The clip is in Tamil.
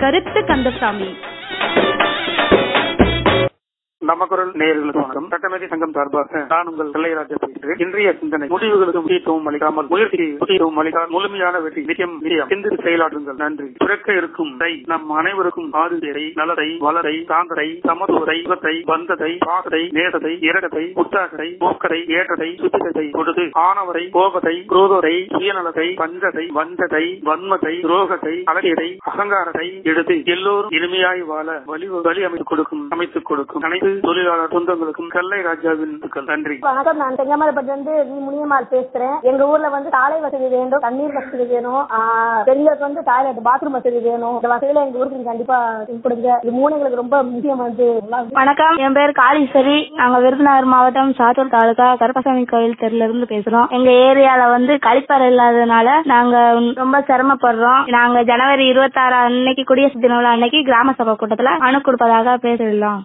கருத்து கந்தசாமி நமக்குரல் நேயர்களுக்கு வணக்கம் சட்டமேதை சங்கம் சார்பாக நான் உங்கள் கல்லைராஜா பேசுகிறேன் இன்றைய சிந்தனை முடிவுகளுக்கு முக்கியத்துவம் அளிக்காமல் முயற்சிக்கு முக்கியத்துவம் அளிக்காமல் முழுமையான வெற்றி நிச்சயம் நிச்சயம் சிந்தித்து செயலாற்றுங்கள் நன்றி பிறக்க இருக்கும் தை நம் அனைவருக்கும் ஆறுதலை நலத்தை வளரை சாந்தரை சமத்துவத்தை சுகத்தை பந்தத்தை பாசத்தை நேசத்தை இரக்கத்தை உற்சாகத்தை போக்கத்தை ஏற்றத்தை சுத்தத்தை கொடுத்து ஆணவரை கோபத்தை குரோதரை சுயநலத்தை பஞ்சத்தை வஞ்சத்தை வன்மத்தை துரோகத்தை அலகியதை அகங்காரத்தை எடுத்து எல்லோரும் இனிமையாய் வாழ வழி வழி அமைத்துக் கொடுக்கும் அமைத்துக் கொடுக்கும் அனைத்து தொழிலாளர் சொந்தங்களுக்கும் கல்லை ராஜாவின் வாழ்த்துக்கள். நன்றி வணக்கம் நான் செங்கமலைப்பட்டு வந்து வி முனியம்மாள் பேசுறேன் எங்க ஊர்ல வந்து சாலை வசதி வேணும் தண்ணீர் வசதி வேணும் ஆஹ் பெரியவருக்கு வந்து டாய்லெட் பாத்ரூம் வசதி வேணும் இந்த வசதியில எங்க ஊருக்கு நீங்க கண்டிப்பா இது கொடுங்க இது மூணு எங்களுக்கு ரொம்ப முக்கியம் வந்து வணக்கம் என் பேர் காளீஸ்வரி நாங்க விருதுநகர் மாவட்டம் சாத்தூர் தாலுகா கருப்பசாமி கோயில் தெருல இருந்து பேசுறோம் எங்க ஏரியால வந்து கழிப்பறை இல்லாததுனால நாங்க ரொம்ப சிரமப்படுறோம் நாங்க ஜனவரி இருபத்தாறு அன்னைக்கு குடியரசு தின விழா அன்னைக்கு கிராம சபை கூட்டத்துல அணு கொடுப்பதாக பேசிடலாம்